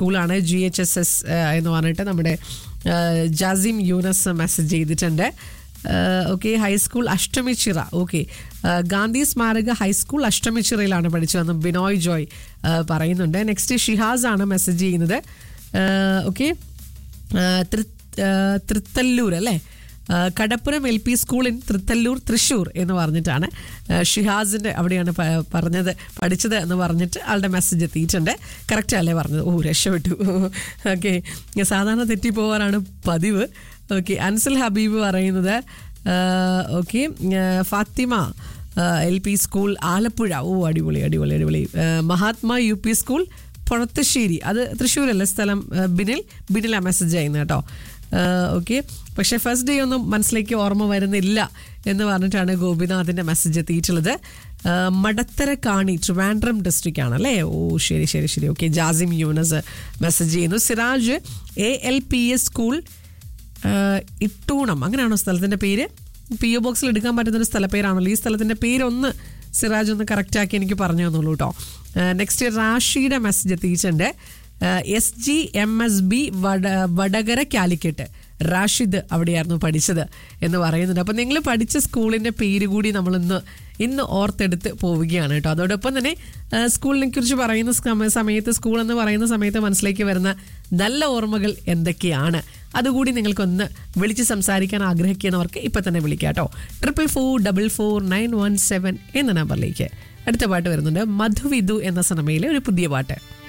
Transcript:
സ്കൂളാണ് G H S S എന്ന് പറഞ്ഞിട്ട് നമ്മുടെ ആ, ജാസിം യൂനസ് മെസ്സേജ് ചെയ്തിട്ടുണ്ട് okay high school Ashtamichira okay Gandhi സ്മാരക ഹൈസ്കൂൾ അഷ്ടമിച്ചിറയിലാണ് പഠിച്ചതെന്ന് ബിനോയ് ജോയ് ആ, പറയുന്നുണ്ട് നെക്സ്റ്റ് ഷിഹാസ് ആണ് മെസ്സേജ് ചെയ്യുന്നത് ഓക്കെ തൃത്തല്ലൂർ അല്ലേ ആ, കടപ്പുറം എൽ പി സ്കൂളിൻ തൃത്തല്ലൂർ തൃശ്ശൂർ എന്ന് പറഞ്ഞിട്ടാണ് ആ, ഷിഹാസിൻ്റെ അവിടെയാണ് പ- പറഞ്ഞത് പഠിച്ചത് എന്ന് പറഞ്ഞിട്ട് ആളുടെ മെസ്സേജ് എത്തിയിട്ടുണ്ട് കറക്റ്റ് അല്ലേ പറഞ്ഞത് ഓ രക്ഷപ്പെട്ടു ഓക്കെ സാധാരണ തെറ്റിപ്പോവാറാണ് പതിവ് ഓക്കെ അൻസൽ ഹബീബ് പറയുന്നത് okay Fathima L P school Alappuzha ഓ അടിപൊളി അടിപൊളി അടിപൊളി ആ, Mahatma U P school Purathussery അത് തൃശ്ശൂരല്ലേ സ്ഥലം ആ, ബിനിൽ ബിനിലാ മെസ്സേജ് ചെയ്യുന്നത് കേട്ടോ ഓക്കെ പക്ഷേ ഫസ്റ്റ് ഡേ ഒന്നും മനസ്സിലേക്ക് ഓർമ്മ വരുന്നില്ല എന്ന് പറഞ്ഞിട്ടാണ് ഗോപിനാഥിൻ്റെ മെസ്സേജ് എത്തിയിട്ടുള്ളത് ആ, മടത്തരക്കാണി ട്രിവാൻഡ്രം ഡിസ്ട്രിക്റ്റ് ആണ് അല്ലേ ഓ ശരി ശരി ശരി ഓക്കെ ജാസിം യൂനസ് മെസ്സേജ് ചെയ്യുന്നു Siraj A L P S school ആഹ് ഇട്ടൂണം അങ്ങനെയാണോ സ്ഥലത്തിന്റെ പേര് പി ഒ ബോക്സിൽ എടുക്കാൻ പറ്റുന്ന ഒരു സ്ഥലപ്പേരാണല്ലോ ഈ സ്ഥലത്തിന്റെ പേരൊന്ന് സിറാജ് ഒന്ന് കറക്റ്റ് ആക്കി എനിക്ക് പറഞ്ഞു തന്നുള്ളൂ കേട്ടോ നെക്സ്റ്റ് റാഷിയുടെ മെസ്സേജ് എത്തിയിട്ടുണ്ട് S G M S B വട വടകര കാലിക്കറ്റ് റാഷിദ് അവിടെയായിരുന്നു പഠിച്ചത് എന്ന് പറയുന്നുണ്ട് അപ്പം നിങ്ങൾ പഠിച്ച സ്കൂളിൻ്റെ പേര് കൂടി നമ്മളിന്ന് ഇന്ന് ഓർത്തെടുത്ത് പോവുകയാണ് കേട്ടോ അതോടൊപ്പം തന്നെ ആ, സ്കൂളിനെ കുറിച്ച് പറയുന്ന സമ- സമയത്ത് സ്കൂൾ എന്ന് പറയുന്ന സമയത്ത് മനസ്സിലേക്ക് വരുന്ന നല്ല ഓർമ്മകൾ എന്തൊക്കെയാണ് അതുകൂടി നിങ്ങൾക്കൊന്ന് വിളിച്ച് സംസാരിക്കാൻ ആഗ്രഹിക്കുന്നവർക്ക് ഇപ്പം തന്നെ വിളിക്കാം കേട്ടോ triple four double four nine one seven എന്ന നമ്പറിലേക്ക് അടുത്ത പാട്ട് വരുന്നുണ്ട് മധുവിധു എന്ന സിനിമയിലെ ഒരു പുതിയ പാട്ട്